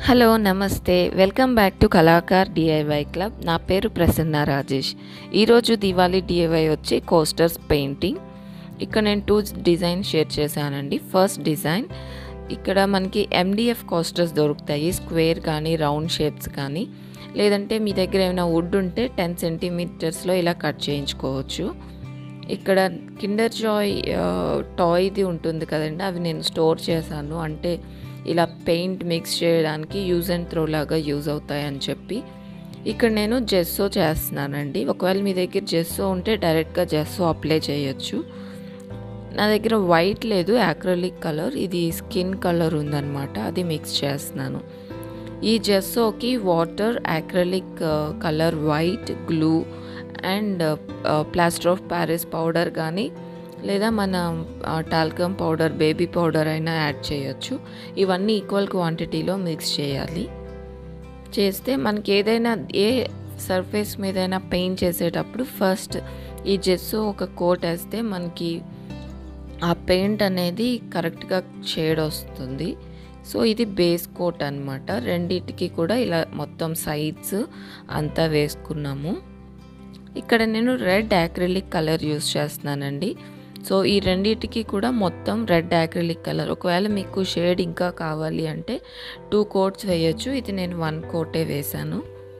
hello namaste welcome back to Kalakar DIY club నా పేరు ప్రసన్న రాజేష్ ఈరోజు దివాళీ డిఐవై వచ్చి కోస్టర్స్ పెయింటింగ్ ఇక్కడ నేను టూ డిజైన్ షేర్ చేశానండి ఫస్ట్ డిజైన్ ఇక్కడ మనకి ఎండిఎఫ్ కోస్టర్స్ దొరుకుతాయి స్క్వేర్ కానీ రౌండ్ షేప్స్ కానీ లేదంటే మీ దగ్గర ఏమైనా వుడ్ ఉంటే టెన్ సెంటీమీటర్స్లో ఇలా కట్ చేయించుకోవచ్చు ఇక్కడ కిండర్ జాయ్ టాయ్ది ఉంటుంది కదండి అవి నేను స్టోర్ చేశాను అంటే ఇలా పెయింట్ మిక్స్ చేయడానికి యూజ్ అండ్ త్రో లాగా యూజ్ అవుతాయి అని చెప్పి ఇక్కడ నేను జెస్సో చేస్తున్నానండి ఒకవేళ మీ దగ్గర జెస్సో ఉంటే డైరెక్ట్గా జెస్సో అప్లై చేయొచ్చు నా దగ్గర వైట్ లేదు యాక్రలిక్ కలర్ ఇది స్కిన్ కలర్ ఉందన్నమాట అది మిక్స్ చేస్తున్నాను ఈ జెస్సోకి water acrylic colour white glue and plaster of Paris powder కానీ లేదా మన టాల్కమ్ పౌడర్ బేబీ పౌడర్ అయినా యాడ్ చేయొచ్చు ఇవన్నీ ఈక్వల్ క్వాంటిటీలో మిక్స్ చేయాలి చేస్తే మనకి ఏదైనా ఏ సర్ఫేస్ మీదైనా పెయింట్ చేసేటప్పుడు ఫస్ట్ ఈ జెస్సు ఒక కోట్ వేస్తే మనకి ఆ పెయింట్ అనేది కరెక్ట్గా షేడ్ వస్తుంది సో ఇది బేస్ కోట్ అనమాట రెండిటికి కూడా ఇలా మొత్తం సైడ్స్ అంతా వేసుకున్నాము ఇక్కడ నేను రెడ్ యాక్రిలిక్ కలర్ యూస్ చేస్తున్నానండి సో ఈ రెండింటికి కూడా మొత్తం రెడ్ యాక్రిలిక్ కలర్ ఒకవేళ మీకు షేడ్ ఇంకా కావాలి అంటే టూ కోట్స్ వేయచ్చు ఇది నేను వన్ కోటే వేశాను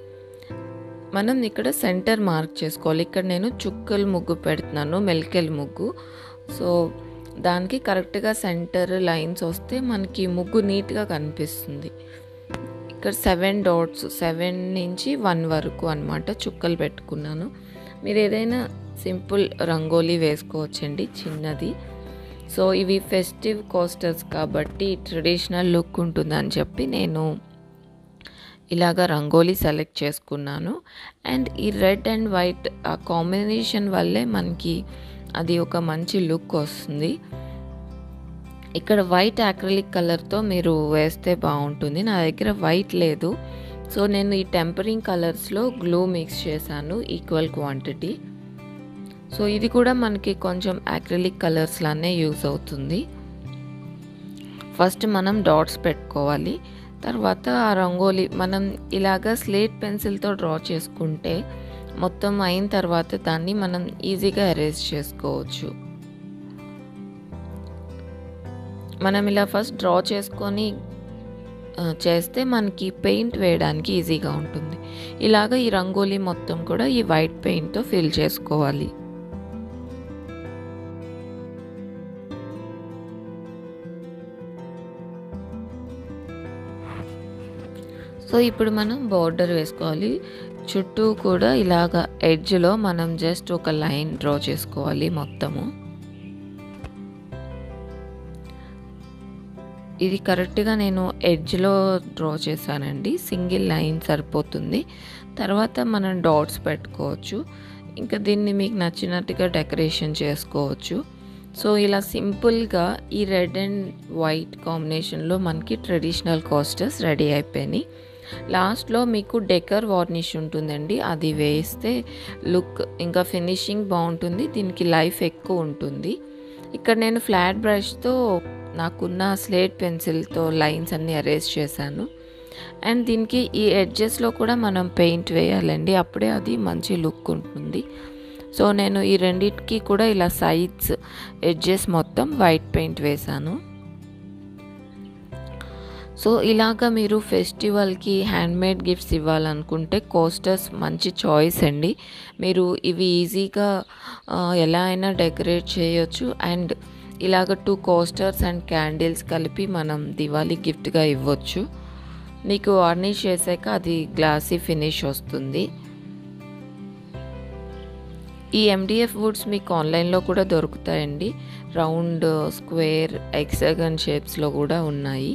మనం ఇక్కడ సెంటర్ మార్క్ చేసుకోవాలి ఇక్కడ నేను చుక్కల ముగ్గు పెడుతున్నాను మెల్కెల్ ముగ్గు సో దానికి కరెక్ట్గా సెంటర్ లైన్స్ వస్తే మనకి ముగ్గు నీట్గా కనిపిస్తుంది ఇక్కడ సెవెన్ డాట్స్ సెవెన్ నుంచి వన్ వరకు అనమాట చుక్కలు పెట్టుకున్నాను మీరు ఏదైనా సింపుల్ రంగోలీ వేసుకోవచ్చండి చిన్నది సో ఇవి ఫెస్టివ్ కోస్టర్స్ కాబట్టి ట్రెడిషనల్ లుక్ ఉంటుందని చెప్పి నేను ఇలాగ రంగోలీ సెలెక్ట్ చేసుకున్నాను అండ్ ఈ రెడ్ అండ్ వైట్ ఆ కాంబినేషన్ వల్లే మనకి అది ఒక మంచి లుక్ వస్తుంది ఇక్కడ వైట్ యాక్రిలిక్ కలర్తో మీరు వేస్తే బాగుంటుంది నా దగ్గర వైట్ లేదు సో నేను ఈ టెంపరింగ్ కలర్స్లో గ్లూ మిక్స్ చేశాను ఈక్వల్ క్వాంటిటీ సో ఇది కూడా మనకి కొంచెం యాక్రిలిక్ కలర్స్ లానే యూజ్ అవుతుంది ఫస్ట్ మనం డాట్స్ పెట్టుకోవాలి తర్వాత ఆ రంగోలీ మనం ఇలాగా స్లేట్ పెన్సిల్తో డ్రా చేసుకుంటే మొత్తం అయిన తర్వాత దాన్ని మనం ఈజీగా అరేంజ్ చేసుకోవచ్చు మనం ఇలా ఫస్ట్ డ్రా చేసుకొని చేస్తే మనకి పెయింట్ వేయడానికి ఈజీగా ఉంటుంది ఇలాగ ఈ రంగోలీ మొత్తం కూడా ఈ వైట్ పెయింట్తో ఫిల్ చేసుకోవాలి సో ఇప్పుడు మనం బార్డర్ వేసుకోవాలి చుట్టూ కూడా ఇలాగ ఎడ్జ్లో మనం జస్ట్ ఒక లైన్ డ్రా చేసుకోవాలి మొత్తము ఇది కరెక్ట్గా నేను ఎడ్జ్లో డ్రా చేశానండి సింగిల్ లైన్ సరిపోతుంది తర్వాత మనం డాట్స్ పెట్టుకోవచ్చు ఇంకా దీన్ని మీకు నచ్చినట్టుగా డెకరేషన్ చేసుకోవచ్చు సో ఇలా సింపుల్గా ఈ రెడ్ అండ్ వైట్ కాంబినేషన్లో మనకి ట్రెడిషనల్ కాస్టర్స్ రెడీ అయిపోయినాయి లాస్ట్లో మీకు డెకర్ వార్నిష్ ఉంటుందండి అది వేస్తే లుక్ ఇంకా ఫినిషింగ్ బాగుంటుంది దీనికి లైఫ్ ఎక్కువ ఉంటుంది ఇక్కడ నేను ఫ్లాట్ బ్రష్తో నాకున్న స్లేట్ పెన్సిల్తో లైన్స్ అన్నీ అరేంజ్ చేశాను అండ్ దీనికి ఈ ఎడ్జెస్లో కూడా మనం పెయింట్ వేయాలండి అప్పుడే అది మంచి లుక్ ఉంటుంది సో నేను ఈ రెండింటికి కూడా ఇలా సైడ్స్ ఎడ్జెస్ మొత్తం వైట్ పెయింట్ వేశాను సో ఇలాగ మీరు ఫెస్టివల్కి హ్యాండ్మేడ్ గిఫ్ట్స్ ఇవ్వాలనుకుంటే కోస్టర్స్ మంచి చాయిస్ అండి మీరు ఇవి ఈజీగా ఎలా అయినా డెకరేట్ చేయొచ్చు అండ్ ఇలాగ టూ కోస్టర్స్ అండ్ క్యాండిల్స్ కలిపి మనం దివాళీ గిఫ్ట్గా ఇవ్వచ్చు మీకు వార్నిష్ చేసాక అది గ్లాసీ ఫినిష్ వస్తుంది ఈ ఎండిఎఫ్ వుడ్స్ మీకు ఆన్లైన్లో కూడా దొరుకుతాయండి రౌండ్ స్క్వేర్ ఎక్సగన్ షేప్స్లో కూడా ఉన్నాయి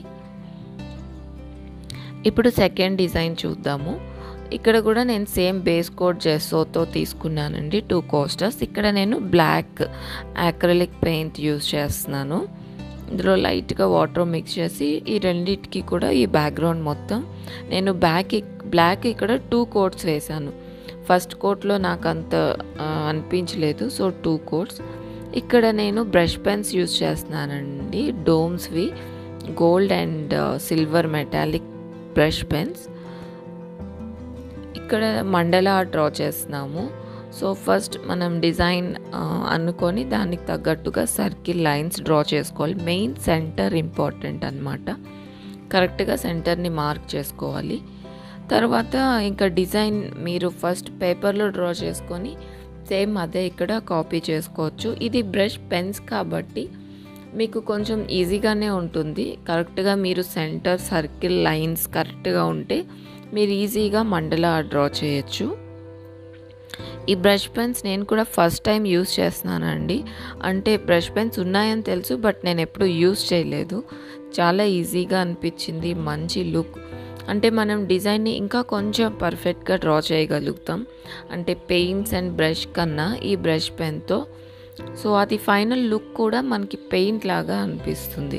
ఇప్పుడు సెకండ్ డిజైన్ చూద్దాము ఇక్కడ కూడా నేను సేమ్ బేస్ కోట్ జెస్సోతో తీసుకున్నానండి టూ కోస్టర్స్ ఇక్కడ నేను బ్లాక్ యాక్రలిక్ పెయింట్ యూస్ చేస్తున్నాను ఇందులో లైట్గా వాటర్ మిక్స్ చేసి ఈ రెండింటికి కూడా ఈ బ్యాక్గ్రౌండ్ మొత్తం నేను బ్యాక్ బ్లాక్ ఇక్కడ టూ కోట్స్ వేశాను ఫస్ట్ కోట్లో నాకు అంత అనిపించలేదు సో టూ కోట్స్ ఇక్కడ నేను బ్రష్ పెన్స్ యూస్ చేస్తున్నానండి డోమ్స్వి gold and silver metallic brush pens ఇక్కడ మండలా డ్రా చేస్తున్నాము సో ఫస్ట్ మనం డిజైన్ అనుకొని దానికి తగ్గట్టుగా సర్కిల్ లైన్స్ డ్రా చేసుకోవాలి మెయిన్ సెంటర్ ఇంపార్టెంట్ అనమాట కరెక్ట్గా సెంటర్ని మార్క్ చేసుకోవాలి తర్వాత ఇంకా డిజైన్ మీరు ఫస్ట్ పేపర్లో డ్రా చేసుకొని సేమ్ అదే ఇక్కడ కాపీ చేసుకోవచ్చు ఇది బ్రష్ పెన్స్ కాబట్టి మీకు కొంచెం ఈజీగానే ఉంటుంది కరెక్ట్గా మీరు సెంటర్ సర్కిల్ లైన్స్ కరెక్ట్గా ఉంటే మీరు ఈజీగా మండలా డ్రా చేయొచ్చు ఈ బ్రష్ పెన్స్ నేను కూడా ఫస్ట్ టైం యూస్ చేస్తున్నానండి అంటే బ్రష్ పెన్స్ ఉన్నాయని తెలుసు బట్ నేను ఎప్పుడు యూస్ చేయలేదు చాలా ఈజీగా అనిపించింది మంచి లుక్ అంటే మనం డిజైన్ని ఇంకా కొంచెం పర్ఫెక్ట్గా డ్రా చేయగలుగుతాం అంటే పెయింట్స్ అండ్ బ్రష్ కన్నా ఈ బ్రష్ పెన్తో సో అది ఫైనల్ లుక్ కూడా మనకి పెయింట్ లాగా అనిపిస్తుంది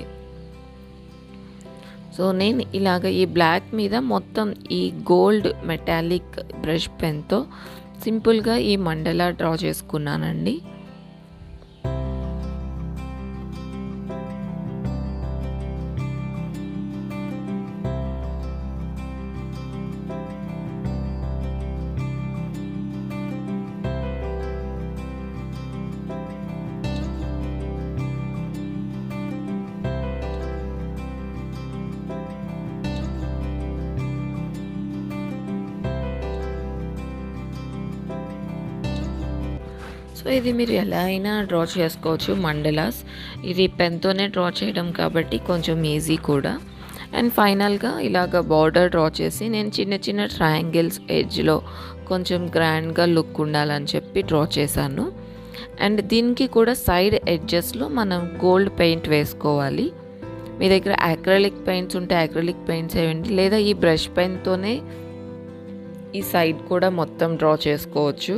సో నేను ఇలాగ ఈ బ్లాక్ మీద మొత్తం ఈ గోల్డ్ మెటాలిక్ బ్రష్ పెన్తో సింపుల్గా ఈ మండలా డ్రా చేసుకున్నానండి సో ఇది మీరు ఎలా అయినా డ్రా చేసుకోవచ్చు మండలాస్ ఇది పెన్తోనే డ్రా చేయడం కాబట్టి కొంచెం ఈజీ కూడా అండ్ ఫైనల్గా ఇలాగ బార్డర్ డ్రా చేసి నేను చిన్న చిన్న ట్రయాంగిల్స్ ఎడ్జ్లో కొంచెం గ్రాండ్గా లుక్ ఉండాలని చెప్పి డ్రా చేశాను అండ్ దీనికి కూడా సైడ్ ఎడ్జెస్లో మనం గోల్డ్ పెయింట్ వేసుకోవాలి మీ దగ్గర అక్రలిక్ పెయింట్స్ ఉంటే అక్రలిక్ పెయింట్స్ వేయండి లేదా ఈ బ్రష్ పెన్తోనే ఈ సైడ్ కూడా మొత్తం డ్రా చేసుకోవచ్చు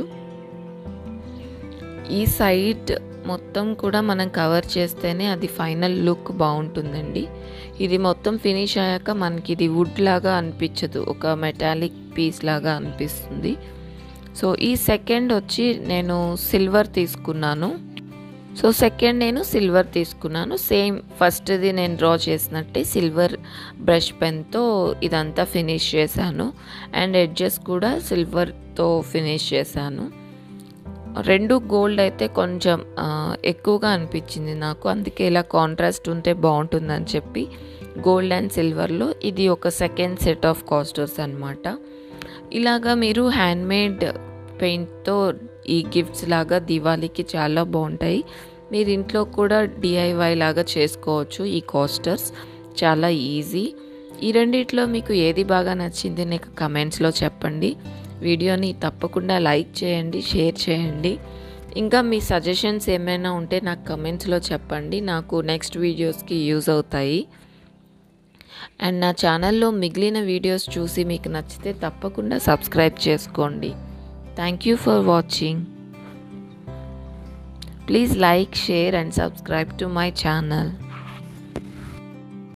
ఈ సైడ్ మొత్తం కూడా మనం కవర్ చేస్తేనే అది ఫైనల్ లుక్ బాగుంటుందండి ఇది మొత్తం ఫినిష్ అయ్యాక మనకి ఇది వుడ్ లాగా అనిపించదు ఒక మెటాలిక్ పీస్ లాగా అనిపిస్తుంది సో ఈ సెకండ్ వచ్చి నేను సిల్వర్ తీసుకున్నాను సో సెకండ్ నేను సిల్వర్ తీసుకున్నాను సేమ్ ఫస్ట్ది నేను డ్రా చేసినట్టే సిల్వర్ బ్రష్ పెన్తో ఇదంతా ఫినిష్ చేశాను అండ్ ఎడ్జెస్ కూడా సిల్వర్తో ఫినిష్ చేశాను రెండు గోల్డ్ అయితే కొంచెం ఎక్కువగా అనిపించింది నాకు అందుకే ఇలా కాంట్రాస్ట్ ఉంటే బాగుంటుందని చెప్పి గోల్డ్ అండ్ సిల్వర్లో ఇది ఒక సెకండ్ సెట్ ఆఫ్ కాస్టర్స్ అనమాట ఇలాగా మీరు హ్యాండ్మేడ్ పెయింట్తో ఈ గిఫ్ట్స్ లాగా దివాళీకి చాలా బాగుంటాయి మీరు ఇంట్లో కూడా డిఐవై లాగా చేసుకోవచ్చు ఈ కాస్టర్స్ చాలా ఈజీ ఈ రెండిట్లో మీకు ఏది బాగా నచ్చింది నాకు కమెంట్స్లో చెప్పండి వీడియోని తప్పకుండా లైక్ చేయండి షేర్ చేయండి ఇంకా మీ సజెషన్స్ ఏమైనా ఉంటే నాకు కమెంట్స్లో చెప్పండి నాకు నెక్స్ట్ వీడియోస్కి యూజ్ అవుతాయి అండ్ నా ఛానల్లో మిగిలిన వీడియోస్ చూసి మీకు నచ్చితే తప్పకుండా సబ్స్క్రైబ్ చేసుకోండి thank you for watching please like share and subscribe to my channel